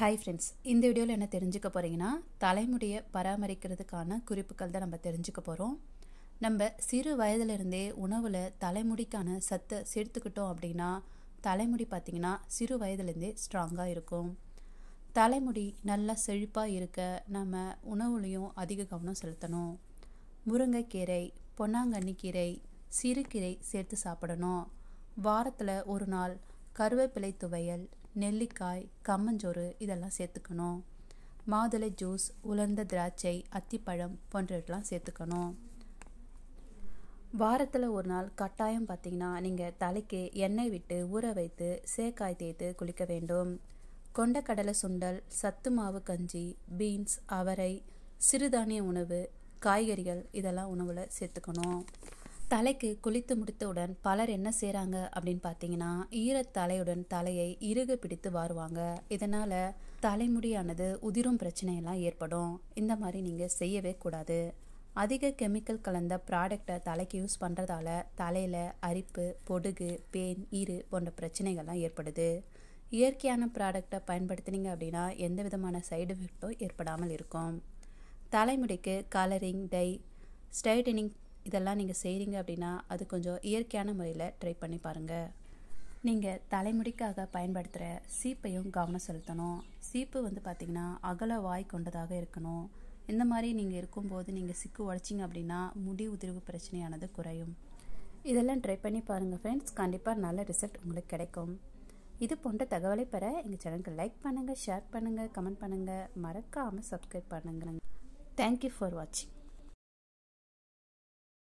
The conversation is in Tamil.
ஹாய் ஃப்ரெண்ட்ஸ் இந்த வீடியோவில் என்ன தெரிஞ்சுக்க போகிறீங்கன்னா தலைமுடியை பராமரிக்கிறதுக்கான குறிப்புகள் தான் நம்ம தெரிஞ்சுக்க போகிறோம் நம்ம சிறு வயதிலிருந்தே உணவில் தலைமுடிக்கான சத்தை சேர்த்துக்கிட்டோம் அப்படின்னா தலைமுடி பார்த்திங்கன்னா சிறு வயதுலேருந்தே ஸ்ட்ராங்காக இருக்கும் தலைமுடி நல்லா செழிப்பாக இருக்க நம்ம உணவுலையும் அதிக கவனம் செலுத்தணும் முருங்கைக்கீரை பொன்னாங்கண்ணி கீரை சிறுகீரை சேர்த்து சாப்பிடணும் வாரத்தில் ஒரு நாள் கருவேப்பிலை துவையல் நெல்லிக்காய் கம்மஞ்சோறு இதெல்லாம் சேர்த்துக்கணும் மாதுளை ஜூஸ் உலர்ந்த திராட்சை அத்திப்பழம் போன்றவற்றெல்லாம் சேர்த்துக்கணும் வாரத்தில் ஒரு நாள் கட்டாயம் பார்த்தீங்கன்னா நீங்கள் தலைக்கு எண்ணெய் விட்டு ஊற வைத்து சேக்காய் தேய்த்து குளிக்க வேண்டும் கொண்டக்கடலை சுண்டல் சத்து மாவு கஞ்சி பீன்ஸ் அவரை சிறுதானிய உணவு காய்கறிகள் இதெல்லாம் உணவில் சேர்த்துக்கணும் தலைக்கு குளித்து முடித்தவுடன் பலர் என்ன செய்கிறாங்க அப்படின்னு பார்த்தீங்கன்னா ஈரத் தலையுடன் தலையை இறுக பிடித்து வாருவாங்க இதனால் தலைமுடியானது உதிரும் பிரச்சனையெல்லாம் ஏற்படும் இந்த மாதிரி நீங்கள் செய்யவே கூடாது அதிக கெமிக்கல் கலந்த ப்ராடக்டை தலைக்கு யூஸ் பண்ணுறதால தலையில் அரிப்பு பொடுகு பேன் ஈறு போன்ற பிரச்சனைகள்லாம் ஏற்படுது இயற்கையான ப்ராடக்டை பயன்படுத்தினீங்க அப்படின்னா எந்த விதமான சைடு எஃபெக்டும் ஏற்படாமல் இருக்கும் தலைமுடிக்கு கலரிங் டை ஸ்ட்ரைட்டனிங் இதெல்லாம் நீங்கள் செய்கிறீங்க அப்படின்னா அது கொஞ்சம் இயற்கையான முறையில் ட்ரை பண்ணி பாருங்கள் நீங்கள் தலைமுடிக்காக பயன்படுத்துகிற சீப்பையும் கவனம் செலுத்தணும் சீப்பு வந்து பார்த்திங்கன்னா அகல வாய் கொண்டதாக இருக்கணும் இந்த மாதிரி நீங்கள் இருக்கும்போது நீங்கள் சிக்கு உடைச்சிங்க அப்படின்னா முடி உதிர்வு பிரச்சனையானது குறையும் இதெல்லாம் ட்ரை பண்ணி பாருங்கள் ஃப்ரெண்ட்ஸ் கண்டிப்பாக நல்ல ரிசல்ட் உங்களுக்கு கிடைக்கும் இது போன்ற தகவலை பெற எங்கள் சேனலுக்கு லைக் பண்ணுங்கள் ஷேர் பண்ணுங்கள் கமெண்ட் பண்ணுங்கள் மறக்காமல் சப்ஸ்கிரைப் பண்ணுங்கள் தேங்க்யூ ஃபார் வாட்சிங்